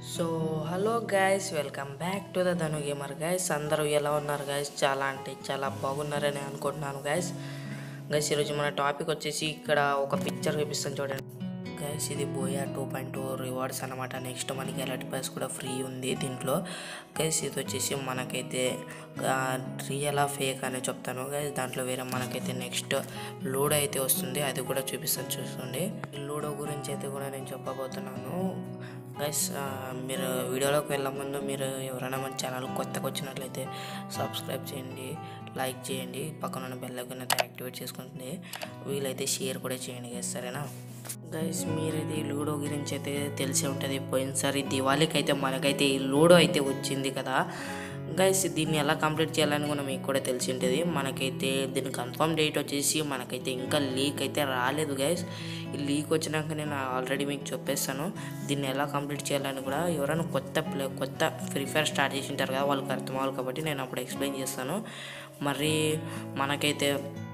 so hello guys welcome back to the Dhanu gamer guys అందరూ ఎలా ఉన్నారు గైస్ చాలా అంటే చాలా బాగున్నారని అనుకుంటున్నాను గైస్ గైస్ ఈరోజు మన టాపిక్ వచ్చేసి ఇక్కడ ఒక పిక్చర్ చూపిస్తాను చూడండి గైస్ ఇది బోయా టూ పాయింట్ టూ రివార్డ్స్ అనమాట నెక్స్ట్ మనకి ఎలర్ట్ పాస్ కూడా ఫ్రీ ఉంది దీంట్లో గైస్ ఇది వచ్చేసి మనకైతే రియలా ఫేక్ అని చెప్తాను గైస్ దాంట్లో వేరే మనకైతే నెక్స్ట్ లూడో అయితే వస్తుంది అది కూడా చూపిస్తాను చూసుకోండి లూడో గురించి అయితే కూడా నేను చెప్పబోతున్నాను గైస్ మీరు వీడియోలోకి వెళ్ళే ముందు మీరు ఎవరైనా మన ఛానల్ కొత్తగా వచ్చినట్లయితే సబ్స్క్రైబ్ చేయండి లైక్ చేయండి పక్కన ఉన్న బెల్ ఐకాన్ అయితే యాక్టివేట్ చేసుకుంటుంది వీలైతే షేర్ కూడా చేయండి గైస్ సరేనా గైస్ మీరు ఇది లూడో గురించి అయితే తెలిసే ఉంటుంది పోయినసారి దివాళీకి అయితే మనకైతే ఈ లూడో అయితే వచ్చింది కదా గైస్ దీన్ని ఎలా కంప్లీట్ చేయాలని కూడా మీకు కూడా తెలిసి ఉంటుంది మనకైతే దీని కన్ఫర్మ్ డేట్ వచ్చేసి మనకైతే ఇంకా లీక్ అయితే రాలేదు గైస్ ఈ లీక్ వచ్చినాక నేను ఆల్రెడీ మీకు చెప్పేస్తాను దీన్ని ఎలా కంప్లీట్ చేయాలని కూడా ఎవరైనా కొత్త ప్లే కొత్త ఫ్రీ ఫైర్ స్టార్ట్ చేసి ఉంటారు కదా వాళ్ళకి అర్థం అవ్వాలి కాబట్టి నేను అప్పుడు ఎక్స్ప్లెయిన్ చేస్తాను మరి మనకైతే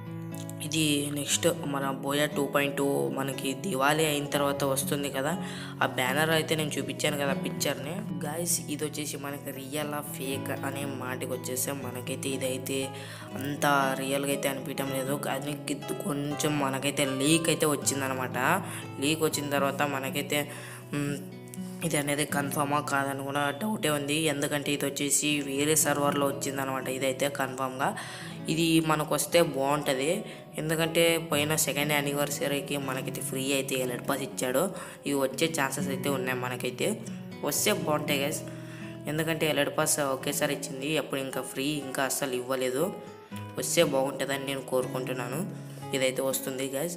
ఇది నెక్స్ట్ మన బోయా టూ పాయింట్ టూ మనకి దివాళీ అయిన తర్వాత వస్తుంది కదా ఆ బ్యానర్ అయితే నేను చూపించాను కదా పిక్చర్ని గాయస్ ఇది వచ్చేసి మనకి రియల్ ఆ ఫేక్ అనే మాటకి వచ్చేస్తే మనకైతే ఇదైతే అంత రియల్గా అయితే అనిపించడం లేదు కానీ ఇది కొంచెం మనకైతే లీక్ అయితే వచ్చిందనమాట లీక్ వచ్చిన తర్వాత మనకైతే మ్, ఇది అనేది కన్ఫామా కాదని కూడా డౌటే ఉంది ఎందుకంటే ఇది వచ్చేసి వేరే సర్వర్లో వచ్చిందనమాట ఇదైతే కన్ఫామ్గా ఇది మనకు వస్తే బాగుంటుంది ఎందుకంటే పోయిన సెకండ్ యానివర్సరీకి మనకైతే ఫ్రీ అయితే ఎలర్ట్ పాస్ ఇచ్చాడు ఇవి వచ్చే ఛాన్సెస్ అయితే ఉన్నాయి మనకైతే వస్తే బాగుంటాయి గైస్ ఎందుకంటే ఎలర్ట్ పాస్ ఒకేసారి ఇచ్చింది అప్పుడు ఇంకా ఫ్రీ ఇంకా అస్సలు ఇవ్వలేదు వస్తే బాగుంటుందని నేను కోరుకుంటున్నాను ఇదైతే వస్తుంది గైస్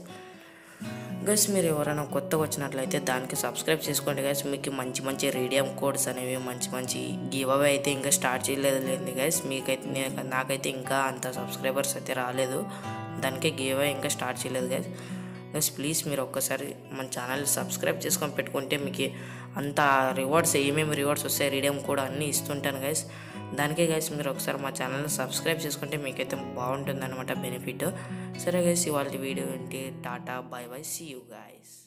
గైస్ మీరు ఎవరైనా కొత్తగా వచ్చినట్లయితే దానికి సబ్స్క్రైబ్ చేసుకోండి గైస్ మీకు మంచి మంచి రేడియం కోడ్స్ అనేవి మంచి మంచి గివ్ అవే అయితే ఇంకా స్టార్ట్ చేయలేదు లేదు గైస్ మీకైతే నే- నాకైతే ఇంకా అంత సబ్స్క్రైబర్స్ అయితే రాలేదు దానికే గివ్ అవే ఇంకా స్టార్ట్ చేయలేదు గైస్ గైస్ ప్లీజ్ మీరు ఒక్కసారి మన ఛానల్ సబ్స్క్రైబ్ చేసుకొని పెట్టుకుంటే మీకు అంత రివార్డ్స్ ఏమేమి రివార్డ్స్ వస్తాయి రేడియం కోడ్ అన్నీ ఇస్తుంటాను గైస్ దానికే గైస్ మీరు ఒకసారి మా ఛానల్ని సబ్స్క్రైబ్ చేసుకుంటే మీకైతే బాగుంటుంది అనమాట బెనిఫిట్ సరే గైస్ ఇవాళ వీడియో ఏంటి tata bye bye see you guys